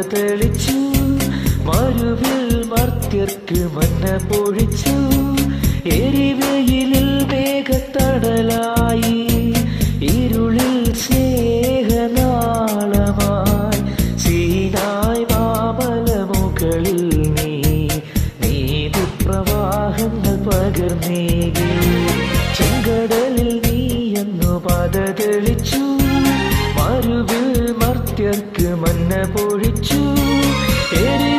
തെളിച്ചു മരുവിൽ മർത്യർക്ക് മന്ന പൊഴിച്ചു എരിവെയിലിൽ മേഘത്തടലായി ഇരുളിൽ സ്നേഹനാളമായി സീനായ് മാമലമുകളിൽ നീ നീതിപ്രവാഹങ്ങൾ പകർന്നേകി ചെങ്കടലിൽ നീ എന്നു പാത തെളിച്ചു മരുവിൽ മർത്യർക്ക് മന്ന പൊഴിച്ചു എരി